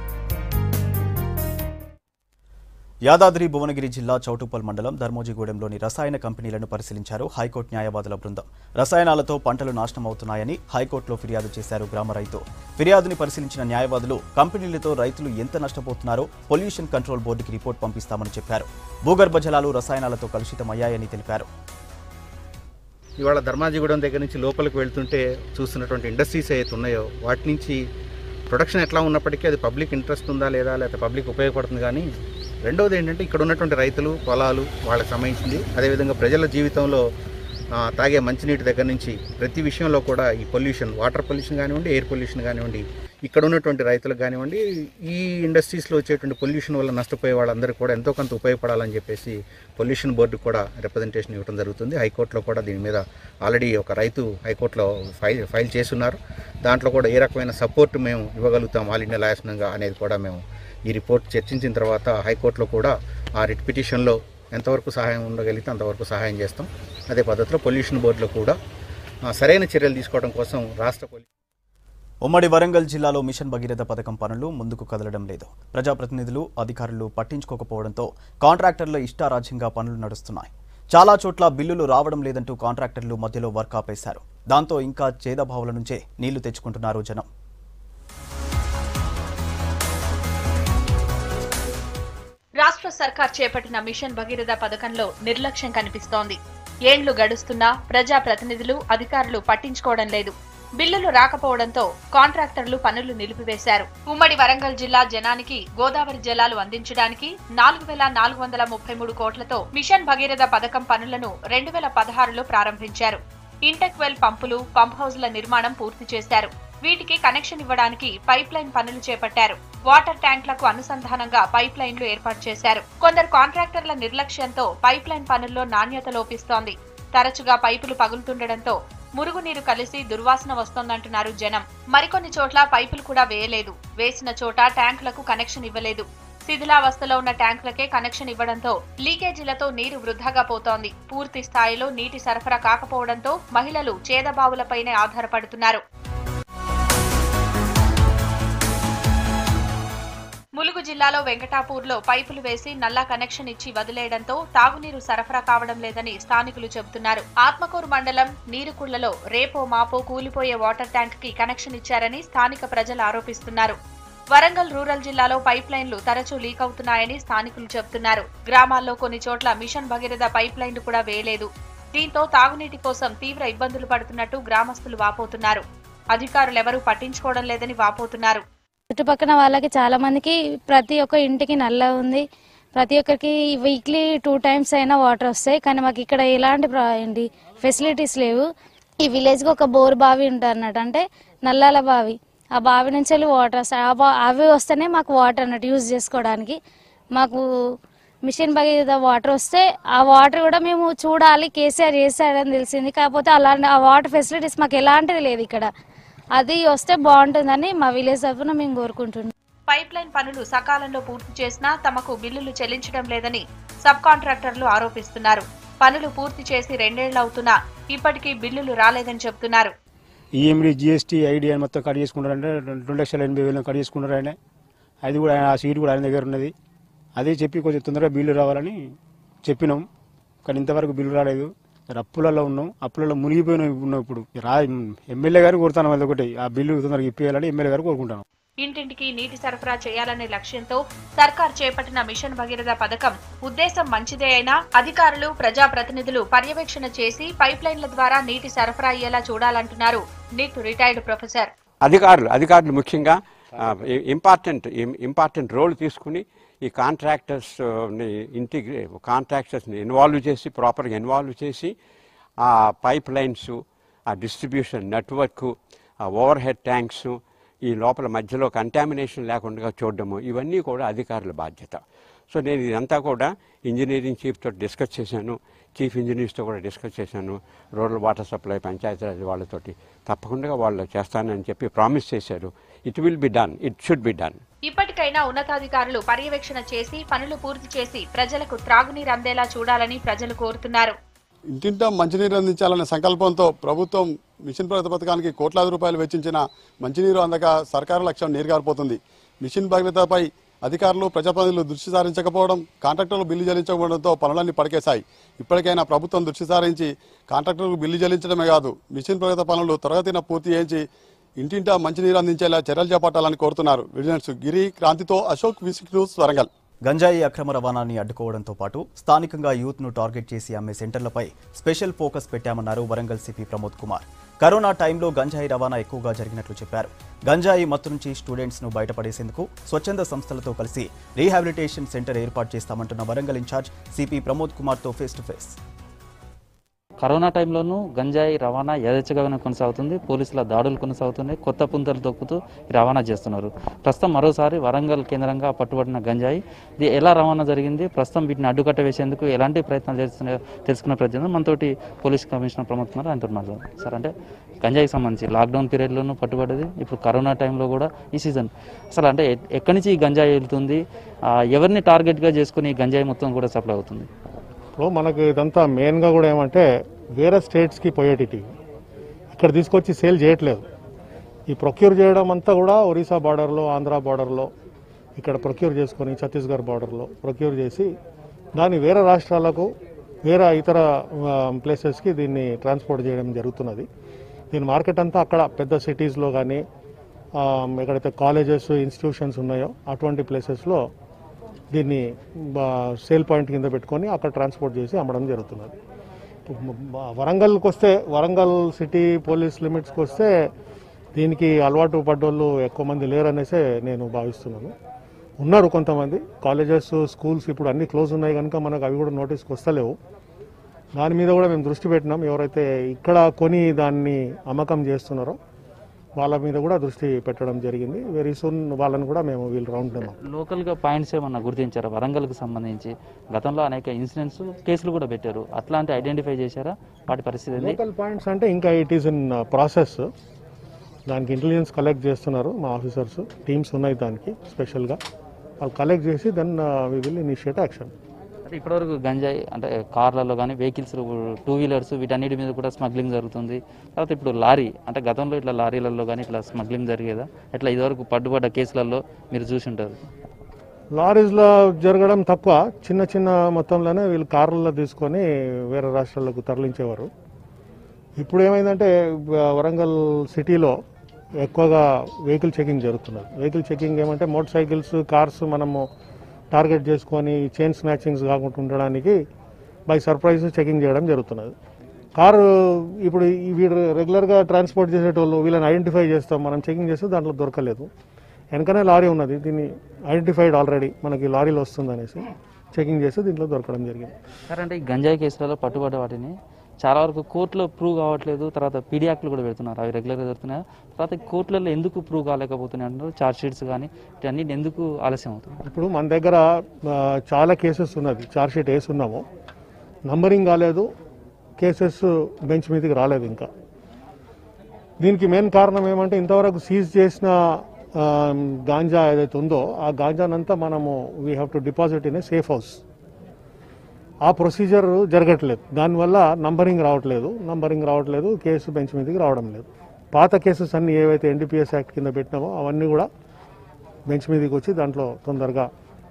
Speaker 1: యాదాద్రి భువనగిరి జిల్లా చౌటుప్పల్ మండలం ధర్మోజిగూడెంలోని రసాయన కంపెనీలను పరిశీలించారు హైకోర్టు న్యాయవాదుల బృందం రసాయనాలతో పంటలు నాశనం అవుతున్నాయని హైకోర్టులో ఫిర్యాదు చేశారు గ్రామ రైతు ఫిర్యాదుని పరిశీలించిన న్యాయవాదులు కంపెనీలతో రైతులు ఎంత నష్టపోతున్నారో పొల్యూషన్ కంట్రోల్ బోర్డుకి రిపోర్ట్ పంపిస్తామని చెప్పారు భూగర్భ జలాలు రసాయనాలతో కలుషితమయ్యాయని తెలిపారు
Speaker 22: ఇవాళ ధర్మాజిగూడెం దగ్గర నుంచి లోపలికి వెళ్తుంటే చూస్తున్నటువంటి ఇండస్ట్రీస్ ఏవైతే ఉన్నాయో వాటి నుంచి ప్రొడక్షన్ ఎట్లా ఉన్నప్పటికీ అది పబ్లిక్ ఇంట్రెస్ట్ ఉందా లేదా లేకపోతే పబ్లిక్ ఉపయోగపడుతుంది కానీ రెండవది ఏంటంటే ఇక్కడ ఉన్నటువంటి రైతులు పొలాలు వాళ్ళకి సంబంధించింది అదేవిధంగా ప్రజల జీవితంలో ఆ, తాగే మంచినీటి దగ్గర నుంచి ప్రతి విషయంలో కూడా ఈ పొల్యూషన్ వాటర్ పొల్యూషన్ కానివ్వండి ఎయిర్ పొల్యూషన్ కానివ్వండి ఇక్కడ ఉన్నటువంటి రైతులకు కానివ్వండి ఈ ఇండస్ట్రీస్లో వచ్చేటువంటి పొల్యూషన్ వల్ల నష్టపోయే వాళ్ళందరూ కూడా ఎంతో కొంత ఉపయోగపడాలని చెప్పేసి పొల్యూషన్ బోర్డు కూడా రిప్రజెంటేషన్ ఇవ్వడం జరుగుతుంది హైకోర్టులో కూడా దీని మీద ఆల్రెడీ ఒక రైతు హైకోర్టులో ఫైల్ ఫైల్ చేస్తున్నారు దాంట్లో కూడా ఏ రకమైన సపోర్ట్ మేము ఇవ్వగలుగుతాం ఆల్ ఇండియా లాయసనంగా అనేది కూడా మేము ఈ రిపోర్ట్ చర్చించిన తర్వాత హైకోర్టులో కూడా ఆ రిట్ పిటిషన్లో ఎంతవరకు సహాయం ఉండగలిగితే అంతవరకు సహాయం చేస్తాం అదే పద్ధతిలో పొల్యూషన్ బోర్డులో కూడా ఆ, సరైన చర్యలు తీసుకోవడం కోసం రాష్ట్ర పొల్యూ
Speaker 1: ఉమ్మడి వరంగల్ జిల్లాలో మిషన్ భగీరథ పథకం పనులు ముందుకు కదలడం లేదు ప్రజాప్రతినిధులు అధికారులు పట్టించుకోకపోవడంతో కాంట్రాక్టర్ల ఇష్టారాజ్యంగా పనులు నడుస్తున్నాయి చాలా చోట్ల బిల్లులు రావడం లేదంటూ కాంట్రాక్టర్లు మధ్యలో వర్క్ ఆపేశారు దాంతో ఇంకా చేదభావుల నుంచే నీళ్లు తెచ్చుకుంటున్నారు జనం
Speaker 23: రాష్ట్ర సర్కార్ చేపట్టిన మిషన్ భగీరథ పథకంలో నిర్లక్ష్యం కనిపిస్తోంది ఏండ్లు గడుస్తున్నా ప్రజా ప్రతినిధులు అధికారులు పట్టించుకోవడం లేదు బిల్లులు రాకపోవడంతో కాంట్రాక్టర్లు పనులు నిలిపివేశారు ఉమ్మడి వరంగల్ జిల్లా జనానికి గోదావరి జలాలు అందించడానికి నాలుగు వేల నాలుగు వందల ముప్పై మూడు కోట్లతో మిషన్ భగీరథ పథకం పనులను రెండు వేల పదహారులో ప్రారంభించారు ఇంటెక్వెల్ పంపులు పంప్ హౌజ్ల నిర్మాణం పూర్తి చేశారు వీటికి కనెక్షన్ ఇవ్వడానికి పైప్ లైన్ పనులు చేపట్టారు వాటర్ ట్యాంక్లకు అనుసంధానంగా పైప్ లైన్లు ఏర్పాటు చేశారు కొందరు కాంట్రాక్టర్ల నిర్లక్ష్యంతో పైప్ లైన్ పనుల్లో నాణ్యత లోపిస్తోంది తరచుగా పైపులు పగులుతుండటంతో మురుగునీరు కలిసి దుర్వాసన వస్తోందంటున్నారు జనం మరికొన్ని చోట్ల పైపులు కూడా వేయలేదు వేసిన చోట ట్యాంకులకు కనెక్షన్ ఇవ్వలేదు శిథిలావస్థలో ఉన్న ట్యాంకులకే కనెక్షన్ ఇవ్వడంతో లీకేజీలతో నీరు వృధాగా పోతోంది పూర్తి స్థాయిలో నీటి సరఫరా కాకపోవడంతో మహిళలు చేదబావులపైనే ఆధారపడుతున్నారు ములుగు జిల్లాలో వెంకటాపూర్లో పైపులు వేసి నల్లా కనెక్షన్ ఇచ్చి వదిలేయడంతో తాగునీరు సరఫరా కావడం లేదని స్థానికులు చెబుతున్నారు ఆత్మకూరు మండలం నీరుకుళ్లలో రేపో మాపో కూలిపోయే వాటర్ ట్యాంక్ కి కనెక్షన్ ఇచ్చారని స్థానిక ప్రజలు ఆరోపిస్తున్నారు వరంగల్ రూరల్ జిల్లాలో పైప్ లైన్లు తరచూ లీక్ అవుతున్నాయని స్థానికులు చెబుతున్నారు గ్రామాల్లో కొన్ని చోట్ల మిషన్ భగీరథ పైప్ లైన్లు కూడా వేయలేదు దీంతో తాగునీటి కోసం తీవ్ర ఇబ్బందులు పడుతున్నట్టు గ్రామస్తులు వాపోతున్నారు అధికారులెవరూ పట్టించుకోవడం లేదని వాపోతున్నారు
Speaker 24: చుట్టుపక్కల వాళ్ళకి చాలా మందికి ప్రతి ఒక్క ఇంటికి నల్ల ఉంది ప్రతి ఒక్కరికి వీక్లీ టూ టైమ్స్ అయినా వాటర్ వస్తాయి కానీ మాకు ఇక్కడ ఎలాంటి ప్రా- ఏంటి ఫెసిలిటీస్ లేవు ఈ విలేజ్కి ఒక బోర్ బావి ఉంటుంది అన్నట్టు అంటే నల్లాల బావి ఆ బావి నుంచి వెళ్ళి వాటర్ వస్తాయి ఆ బా అవి వస్తేనే మాకు వాటర్ అన్నట్టు యూజ్ చేసుకోవడానికి మాకు మిషన్ భగీరథ వాటర్ వస్తే ఆ వాటర్ కూడా మేము చూడాలి కేసీఆర్ చేశాడని తెలిసింది కాకపోతే అలాంటి ఆ వాటర్ ఫెసిలిటీస్ మాకు ఎలాంటిది లేదు ఇక్కడ అది వస్తే బాగుంటుందని మా విలేజ్ తరఫున మేము కోరుకుంటున్నాం
Speaker 23: పైప్ లైన్ పనులు సకాలంలో పూర్తి చేసినా తమకు బిల్లులు చెల్లించడం లేదని సబ్ కాంట్రాక్టర్లు ఆరోపిస్తున్నారు పనులు పూర్తి చేసి రెండేళ్లవుతున్నా ఇప్పటికీ బిల్లులు రాలేదని చెబుతున్నారు
Speaker 25: ఈఎండి జిఎస్టీ ఐడి అని మొత్తం కట్ చేసుకుంటారంటే రెండు లక్షల ఎనభై వేలు కట్ చేసుకుంటారు ఆయన అది కూడా ఆయన- ఆ సీట్ కూడా ఆయన దగ్గర ఉన్నది అదే చెప్పి కొంచెం తొందరగా బిల్లు రావాలని చెప్పినాం కానీ ఇంతవరకు బిల్లు రాలేదు మరి అప్పులలో ఉన్నాం అప్పులలో మునిగిపోయిన ఉన్నాం ఇప్పుడు రా ఎమ్మెల్యే గారు కోరుతాను అది ఒకటి ఆ బిల్లు తొందరగా ఇప్పియాలని ఎమ్మెల్యే గారు కోరుకుంటాను
Speaker 23: ఇంటింటికి నీటి సరఫరా చేయాలనే లక్ష్యంతో సర్కార్ చేపట్టిన మిషన్ భగీరథ పథకం ఉద్దేశం మంచిదే అయినా అధికారులు ప్రజాప్రతినిధులు పర్యవేక్షణ చేసి పైప్ లైన్ల ద్వారా నీటి సరఫరా అయ్యేలా చూడాలంటున్నారు నీట్ రిటైర్డ్ ప్రొఫెసర్
Speaker 2: అధికారులు అధికారులు ముఖ్యంగా ఇంపార్టెంట్ ఇంపార్టెంట్ రోల్ తీసుకుని ఈ కాంట్రాక్టర్స్ ఇంటిగ్రే కాంట్రాక్టర్స్ని ఇన్వాల్వ్ చేసి ప్రాపర్గా ఇన్వాల్వ్ చేసి ఆ పైప్ లైన్స్ ఆ డిస్ట్రిబ్యూషన్ నెట్వర్క్ ఆ ఓవర్ హెడ్ ట్యాంక్స్ ఈ లోపల మధ్యలో కంటామినేషన్ లేకుండా చూడడము ఇవన్నీ కూడా అధికారుల బాధ్యత సో నేను ఇదంతా కూడా ఇంజనీరింగ్ చీఫ్తో డిస్కస్ చేశాను చీఫ్ ఇంజనీర్స్తో కూడా డిస్కస్ చేశాను రూరల్ వాటర్ సప్లై పంచాయతీరాజ్ వాళ్ళతోటి తప్పకుండా వాళ్ళు చేస్తానని చెప్పి ప్రామిస్ చేశారు it will be done it should be done
Speaker 23: ఇప్పటికైనా ఉన్నతాధికారులు పర్యవేక్షణ చేసి పనులు పూర్తి చేసి ప్రజలకు త్రాగునీరు అందేలా చూడాలని ప్రజలు కోరుతున్నారు
Speaker 3: ఇంటింటా మంచినీరు అందించాలనే సంకల్పంతో ప్రభుత్వం మిషన్ భగీరథ పథకానికి కోట్లాది రూపాయలు వెచ్చించిన మంచినీరు అందక సర్కారు లక్ష్యం నీరుగారిపోతుంది మిషన్ భగీరథపై అధికారులు ప్రజాప్రతినిధులు దృష్టి సారించకపోవడం కాంట్రాక్టర్లు బిల్లు చెల్లించకపోవడంతో పనులన్నీ పడికేశాయి ఇప్పటికైనా ప్రభుత్వం దృష్టి సారించి కాంట్రాక్టర్లకు బిల్లు చెల్లించడమే కాదు మిషన్ భగీరథ పనులు త్వరగతిన పూర్తి చేయించి ఇంటింటా మంచినీరు అందించేలా చర్యలు చేపట్టాలని కోరుతున్నారు విజిలెన్స్ గిరి క్రాంతితో అశోక్ విసిక్ న్యూస్ వరంగల్
Speaker 1: గంజాయి అక్రమ రవాణాని అడ్డుకోవడంతో పాటు స్థానికంగా యూత్ ను టార్గెట్ చేసి అమ్మే సెంటర్లపై స్పెషల్ ఫోకస్ పెట్టామన్నారు వరంగల్ సిపి ప్రమోద్ కుమార్ కరోనా టైంలో గంజాయి రవాణా ఎక్కువగా జరిగినట్లు చెప్పారు గంజాయి మత్తు నుంచి స్టూడెంట్స్ ను బయటపడేసేందుకు స్వచ్ఛంద సంస్థలతో కలిసి రీహాబిలిటేషన్ సెంటర్ ఏర్పాటు చేస్తామంటున్న వరంగల్ ఇన్ఛార్జ్ సిపి ప్రమోద్ కుమార్ తో ఫేస్ టు ఫేస్
Speaker 5: కరోనా టైంలోనూ గంజాయి రవాణా యథేచ్ఛగానే కొనసాగుతుంది పోలీసుల దాడులు కొనసాగుతున్నాయి కొత్త పుంతలు తొక్కుతూ ఈ రవాణా చేస్తున్నారు ప్రస్తుతం మరోసారి వరంగల్ కేంద్రంగా పట్టుబడిన గంజాయి ఇది ఎలా రవాణా జరిగింది ప్రస్తుతం వీటిని అడ్డుకట్ట వేసేందుకు ఎలాంటి ప్రయత్నాలు చేస్తున్నాయో తెలుసుకున్న ప్రయత్నం మనతోటి పోలీస్ కమిషనర్ ప్రమోద్ కుమార్ ఆయనతో మాట్లాడారు సార్ అంటే గంజాయికి సంబంధించి లాక్డౌన్ పీరియడ్లోనూ పట్టుబడ్డది ఇప్పుడు కరోనా టైంలో కూడా ఈ సీజన్ అసలు అంటే ఎ- ఎక్కడి నుంచి ఈ గంజాయి వెళ్తుంది ఆ, ఎవరిని టార్గెట్గా చేసుకుని ఈ గంజాయి మొత్తం కూడా సప్లై అవుతుంది
Speaker 6: ఇప్పుడు మనకు ఇదంతా మెయిన్గా కూడా ఏమంటే వేరే స్టేట్స్కి పోయేటివి ఇక్కడ తీసుకొచ్చి సేల్ చేయట్లేదు ఈ ప్రొక్యూర్ చేయడం అంతా కూడా ఒరిస్సా బార్డర్లో ఆంధ్ర బార్డర్లో ఇక్కడ ప్రొక్యూర్ చేసుకొని ఛత్తీస్గఢ్ బార్డర్లో ప్రొక్యూర్ చేసి దాన్ని వేరే రాష్ట్రాలకు వేరే ఇతర ప్లేసెస్కి దీన్ని ట్రాన్స్పోర్ట్ చేయడం జరుగుతున్నది దీని మార్కెట్ అంతా అక్కడ పెద్ద సిటీస్లో కానీ ఎక్కడైతే కాలేజెస్ ఇన్స్టిట్యూషన్స్ ఉన్నాయో అటువంటి ప్లేసెస్లో దీన్ని సేల్ పాయింట్ కింద పెట్టుకొని అక్కడ ట్రాన్స్పోర్ట్ చేసి అమ్మడం జరుగుతున్నది బ- వరంగల్కి వస్తే వరంగల్ సిటీ పోలీస్ లిమిట్స్కి వస్తే దీనికి అలవాటు పడ్డోళ్ళు ఎక్కువ మంది లేరనేసే నేను భావిస్తున్నాను ఉన్నారు కొంతమంది కాలేజెస్ స్కూల్స్ ఇప్పుడు అన్ని క్లోజ్ ఉన్నాయి కనుక మనకు అవి కూడా నోటీస్కి వస్తలేవు దాని మీద కూడా మేము దృష్టి పెట్టినాం ఎవరైతే ఇక్కడ కొని దాన్ని అమ్మకం చేస్తున్నారో వాళ్ళ మీద కూడా దృష్టి పెట్టడం జరిగింది వెరీ సూన్ వాళ్ళని కూడా మేము వీళ్ళు రౌండ్ ఉన్నాం
Speaker 5: లోకల్గా పాయింట్స్ ఏమన్నా గుర్తించారా వరంగల్కి సంబంధించి గతంలో అనేక ఇన్సిడెంట్స్ కేసులు కూడా పెట్టారు అట్లాంటి ఐడెంటిఫై చేశారా వాటి పరిస్థితి ఏంది
Speaker 6: లోకల్ పాయింట్స్ అంటే ఇంకా ఇట్ ఈస్ ఇన్ ప్రాసెస్ దానికి ఇంటెలిజెన్స్ కలెక్ట్ చేస్తున్నారు మా ఆఫీసర్స్ టీమ్స్ ఉన్నాయి దానికి స్పెషల్గా వాళ్ళు కలెక్ట్ చేసి then we will initiate action
Speaker 5: అంటే ఇప్పటివరకు గంజాయి అంటే కార్లలో కానీ వెహికల్స్ టూ వీలర్స్ వీటన్నిటి మీద కూడా స్మగ్లింగ్ జరుగుతుంది తర్వాత ఇప్పుడు లారీ అంటే గతంలో ఇట్లా లారీలలో కానీ ఇట్లా స్మగ్లింగ్ జరిగేదా ఇట్లా ఇదివరకు పట్టుబడ్డ కేసులలో మీరు చూసి ఉంటారు
Speaker 6: లారీస్లో జరగడం తక్కువ చిన్న చిన్న మొత్తంలోనే వీళ్ళు కార్లలో తీసుకొని వేరే రాష్ట్రాలకు తరలించేవారు ఇప్పుడు ఏమైందంటే వ- వరంగల్ సిటీలో ఎక్కువగా వెహికల్ చెకింగ్ జరుగుతున్నది వెహికల్ చెకింగ్ ఏమంటే మోటార్ సైకిల్స్ కార్స్ మనము టార్గెట్ చేసుకొని చైన్ స్నాచింగ్స్ కాకుండా ఉండడానికి బై సర్ప్రైజ్ చెకింగ్ చేయడం జరుగుతున్నది కారు ఇప్పుడు ఈ వీడు రెగ్యులర్గా ట్రాన్స్పోర్ట్ చేసేటోళ్ళు వీళ్ళని ఐడెంటిఫై చేస్తాం మనం చెకింగ్ చేస్తే దాంట్లో దొరకలేదు వెనకనే లారీ ఉన్నది దీన్ని ఐడెంటిఫైడ్ ఆల్రెడీ మనకి లారీలో వస్తుంది అనేసి చెకింగ్ చేస్తే దీంట్లో దొరకడం జరిగింది
Speaker 5: సరే అంటే ఈ గంజాయి కేసులలో పట్టుబడ్డ వాటిని చాలా వరకు కోర్టులో ప్రూవ్ కావట్లేదు తర్వాత పీడియాక్లు కూడా పెడుతున్నారు అవి రెగ్యులర్గా జరుగుతున్నాయి తర్వాత కోర్టులలో ఎందుకు ప్రూవ్ కాలేకపోతున్నాయి అంటారు చార్జ్ షీట్స్ కానీ ఇవన్నీ ఎందుకు ఆలస్యం అవుతుంది
Speaker 6: ఇప్పుడు మన దగ్గర ఆ, చాలా కేసెస్ ఉన్నది చార్జ్ షీట్ వేసి ఉన్నాము నంబరింగ్ కాలేదు కేసెస్ బెంచ్ మీదకి రాలేదు ఇంకా దీనికి మెయిన్ కారణం ఏమంటే ఇంతవరకు సీజ్ చేసిన ఆ, గాంజా ఏదైతే ఉందో ఆ గాంజానంతా మనము we have to deposit in a safe house ఆ ప్రొసీజర్ జరగట్లేదు దానివల్ల నంబరింగ్ రావట్లేదు నంబరింగ్ రావట్లేదు కేసు బెంచ్ మీదకి రావడం లేదు పాత కేసెస్ అన్ని ఏవైతే ఎన్డీపీఎస్ యాక్ట్ కింద పెట్టినామో అవన్నీ కూడా బెంచ్ మీదకి వచ్చి దాంట్లో తొందరగా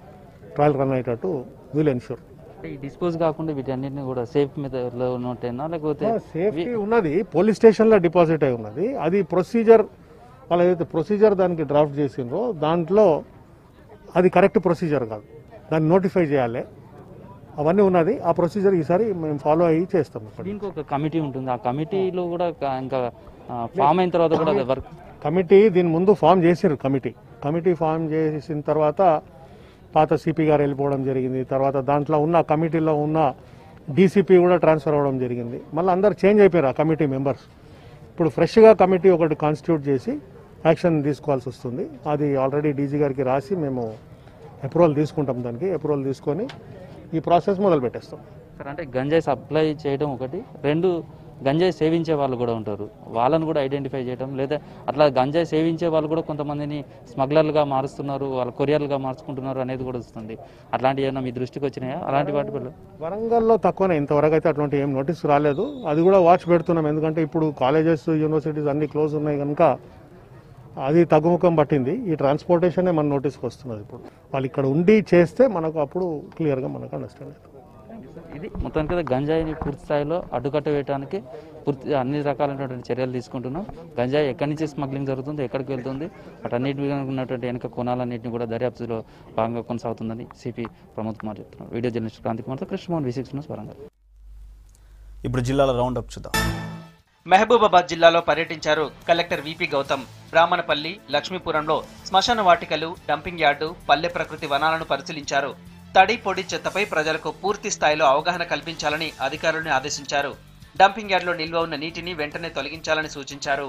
Speaker 6: ట్రయల్ రన్ అయ్యేటట్టు విల్ ఎన్ష్యూర్
Speaker 5: ఈ డిస్పోజ్ కాకుండా వీటన్నిటిని కూడా సేఫ్ మెథడ్లో ఉన్నట్టేనా లేకపోతే
Speaker 6: సేఫ్టీ ఉన్నది పోలీస్ స్టేషన్లో డిపాజిట్ అయి ఉన్నది అది ప్రొసీజర్ వాళ్ళు ఏదైతే ప్రొసీజర్ దానికి డ్రాఫ్ట్ చేసిండ్రో దాంట్లో అది కరెక్ట్ ప్రొసీజర్ కాదు దాన్ని నోటిఫై చేయాలి అవన్నీ ఉన్నది ఆ ప్రొసీజర్ ఈసారి మేము ఫాలో అయ్యి చేస్తాం ఇప్పుడు
Speaker 5: దీనికి ఒక కమిటీ ఉంటుంది ఆ కమిటీలో కూడా క- ఇంకా ఫామ్ అయిన తర్వాత కూడా అది వర్క్
Speaker 6: కమిటీ దీని ముందు ఫామ్ చేసారు కమిటీ కమిటీ ఫామ్ చేసిన తర్వాత పాత సిపి గారు వెళ్ళిపోవడం జరిగింది తర్వాత దాంట్లో ఉన్న కమిటీలో ఉన్న డీసీపీ కూడా ట్రాన్స్ఫర్ అవ్వడం జరిగింది మళ్ళీ అందరు చేంజ్ అయిపోయారు ఆ కమిటీ మెంబర్స్ ఇప్పుడు ఫ్రెష్గా కమిటీ ఒకటి కాన్స్టిట్యూట్ చేసి యాక్షన్ తీసుకోవాల్సి వస్తుంది అది ఆల్రెడీ డీజీ గారికి రాసి మేము అప్రూవల్ తీసుకుంటాం దానికి అప్రూవల్ తీసుకొని ఈ ప్రాసెస్ మొదలు పెట్టేస్తాం
Speaker 5: సార్ అంటే గంజాయి సప్లై చేయడం ఒకటి రెండు గంజాయి సేవించే వాళ్ళు కూడా ఉంటారు వాళ్ళని కూడా ఐడెంటిఫై చేయడం లేదా అట్లా గంజాయి సేవించే వాళ్ళు కూడా కొంతమందిని స్మగ్లర్లుగా మారుస్తున్నారు వాళ్ళ కొరియర్లుగా మార్చుకుంటున్నారు అనేది కూడా వస్తుంది అట్లాంటివి ఏమైనా మీ దృష్టికి వచ్చినాయా అలాంటి వాటి వల్ల
Speaker 6: వరంగల్లో తక్కువనే ఇంతవరకు అయితే అటువంటి ఏం నోటీస్ రాలేదు అది కూడా వాచ్ పెడుతున్నాం ఎందుకంటే ఇప్పుడు కాలేజెస్ యూనివర్సిటీస్ అన్ని క్లోజ్ ఉన్నాయి కనుక అది తగ్గుముఖం పట్టింది ఈ ట్రాన్స్పోర్టేషనే మన నోటీస్కి వస్తున్నది ఇప్పుడు వాళ్ళు ఇక్కడ ఉండి చేస్తే మనకు అప్పుడు క్లియర్గా మనకు అండర్స్టాండ్ అవుతుంది
Speaker 5: ఇది మొత్తానికి అయితే గంజాయిని పూర్తి స్థాయిలో అడ్డుకట్ట వేయడానికి పూర్తి అన్ని రకాలైనటువంటి చర్యలు తీసుకుంటున్నాం గంజాయి ఎక్కడి నుంచి స్మగ్లింగ్ జరుగుతుంది ఎక్కడికి వెళ్తుంది వాటన్నిటి మీద ఉన్నటువంటి వెనక కోణాలన్నింటినీ కూడా దర్యాప్తులో భాగంగా కొనసాగుతుందని సిపి ప్రమోద్ కుమార్ చెప్తున్నారు వీడియో జర్నలిస్ట్ క్రాంతి కుమార్తో Krishnamohan V six news Warangal
Speaker 1: ఇప్పుడు జిల్లాల రౌండ్ అప్ చూద్దాం
Speaker 4: మహబూబాబాద్ జిల్లాలో పర్యటించారు కలెక్టర్ విపి గౌతమ్ బ్రాహ్మణపల్లి లక్ష్మీపురంలో శ్మశాన వాటికలు డంపింగ్ యార్డు పల్లె ప్రకృతి వనాలను పరిశీలించారు తడి పొడి చెత్తపై ప్రజలకు పూర్తి స్థాయిలో అవగాహన కల్పించాలని అధికారులను ఆదేశించారు డంపింగ్ యార్డులో నిల్వ ఉన్న నీటిని వెంటనే తొలగించాలని సూచించారు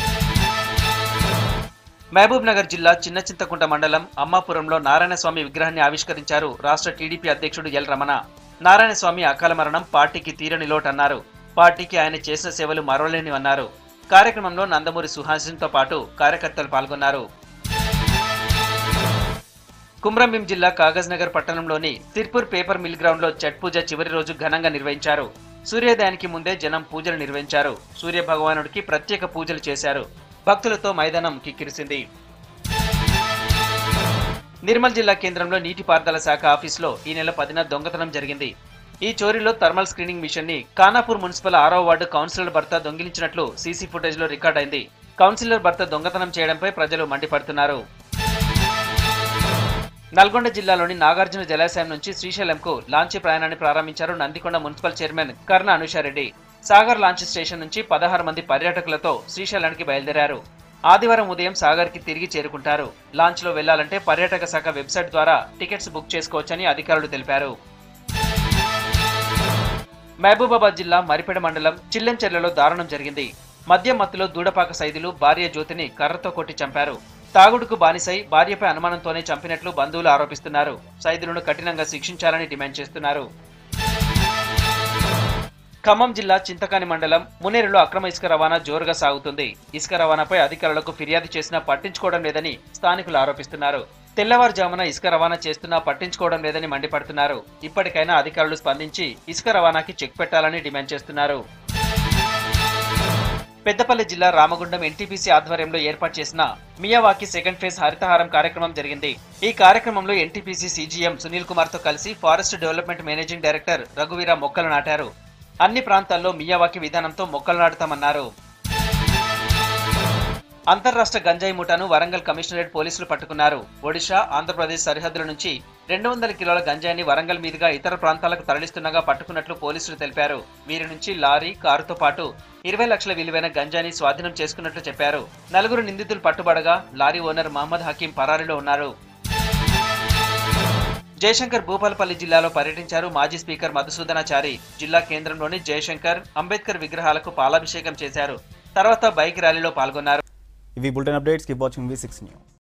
Speaker 4: మహబూబ్ నగర్ జిల్లా చిన్న చింతకుంట మండలం అమ్మాపురంలో నారాయణస్వామి విగ్రహాన్ని ఆవిష్కరించారు రాష్ట్ర టీడీపీ అధ్యక్షుడు ఎల్ రమణ నారాయణస్వామి అకాల మరణం పార్టీకి తీరని లోటన్నారు పార్టీకి ఆయన చేసిన సేవలు మరవలేనివన్నారు కార్యక్రమంలో నందమూరి సుహాసిన్తో పాటు కార్యకర్తలు పాల్గొన్నారు కుమ్రంభీం జిల్లా కాగజ్ నగర్ పట్టణంలోని సిర్పూర్ పేపర్ మిల్ గ్రౌండ్ లో ఛట్ పూజ చివరి రోజు ఘనంగా నిర్వహించారు సూర్యోదయానికి ముందే జనం పూజలు నిర్వహించారు సూర్య భగవానుడికి ప్రత్యేక పూజలు చేశారు భక్తులతో మైదానం కిక్కిరిసింది నిర్మల్ జిల్లా కేంద్రంలో నీటిపారుదల శాఖ ఆఫీసులో ఈ నెల పదిన దొంగతనం జరిగింది ఈ చోరీలో థర్మల్ స్క్రీనింగ్ మిషన్ ని ఖానాపూర్ మున్సిపల్ ఆరో వార్డు కౌన్సిలర్ భర్త దొంగిలించినట్లు సీసీ ఫుటేజ్ లో రికార్డ్ అయింది కౌన్సిలర్ భర్త దొంగతనం చేయడంపై ప్రజలు మండిపడుతున్నారు నల్గొండ జిల్లాలోని నాగార్జున జలాశయం నుంచి శ్రీశైలంకు లాంచీ ప్రయాణాన్ని ప్రారంభించారు Nandikonda municipal chairman Karna Anusha Reddy Sagar launch station నుంచి పదహారు మంది పర్యాటకులతో శ్రీశైలానికి బయలుదేరారు ఆదివారం ఉదయం సాగర్ కి తిరిగి చేరుకుంటారు లాంచ్ లో వెళ్లాలంటే పర్యాటక శాఖ వెబ్సైట్ ద్వారా టికెట్స్ బుక్ చేసుకోవచ్చని అధికారులు తెలిపారు మహబూబాబాద్ జిల్లా మరిపెడ మండలం చిల్లెంచెర్లలో దారుణం జరిగింది మద్యం మత్తులో దూడపాక సైదులు భార్య జ్యోతిని కర్రతో కొట్టి చంపారు తాగుడుకు బానిసై భార్యపై అనుమానంతోనే చంపినట్లు బంధువులు ఆరోపిస్తున్నారు సైదులను కఠినంగా శిక్షించాలని డిమాండ్ చేస్తున్నారు ఖమ్మం జిల్లా చింతకాని మండలం మునేరులో అక్రమ ఇసుక రవాణా జోరుగా సాగుతుంది ఇసుక రవాణాపై అధికారులకు ఫిర్యాదు చేసినా పట్టించుకోవడం లేదని స్థానికులు ఆరోపిస్తున్నారు తెల్లవారుజామున ఇసుక రవాణా చేస్తున్నా పట్టించుకోవడం లేదని మండిపడుతున్నారు ఇప్పటికైనా అధికారులు స్పందించి ఇసుక రవాణాకి చెక్ పెట్టాలని డిమాండ్ చేస్తున్నారు పెద్దపల్లి జిల్లా రామగుండం ఎన్టీపీసీ ఆధ్వర్యంలో ఏర్పాటు చేసిన మియావాకి సెకండ్ ఫేజ్ హరితహారం కార్యక్రమం జరిగింది ఈ కార్యక్రమంలో ఎన్టీపీసీ సీజీఎం సునీల్ కుమార్ తో కలిసి ఫారెస్ట్ డెవలప్మెంట్ మేనేజింగ్ డైరెక్టర్ రఘువీర మొక్కలు నాటారు అన్ని ప్రాంతాల్లో మియావాకి విధానంతో మొక్కలు నాటుతామన్నారు అంతర్రాష్ట్ర గంజాయి ముఠాను వరంగల్ కమిషనరేట్ పోలీసులు పట్టుకున్నారు ఒడిశా ఆంధ్రప్రదేశ్ సరిహద్దుల నుంచి రెండు వందల కిలోల గంజాయిని వరంగల్ మీదుగా ఇతర ప్రాంతాలకు తరలిస్తుండగా పట్టుకున్నట్లు పోలీసులు తెలిపారు వీరి నుంచి లారీ కారుతో పాటు ఇరవై లక్షల విలువైన గంజాయిని స్వాధీనం చేసుకున్నట్లు చెప్పారు నలుగురు నిందితులు పట్టుబడగా లారీ ఓనర్ మహమ్మద్ హకీం పరారీలో ఉన్నారు జయశంకర్ భూపాలపల్లి జిల్లాలో పర్యటించారు మాజీ స్పీకర్ మధుసూదనాచారి జిల్లా కేంద్రంలోని జయశంకర్ అంబేద్కర్ విగ్రహాలకు పాలాభిషేకం చేశారు తర్వాత బైక్ ర్యాలీలో పాల్గొన్నారు
Speaker 1: ఇవి bulletin updates keep watching V six news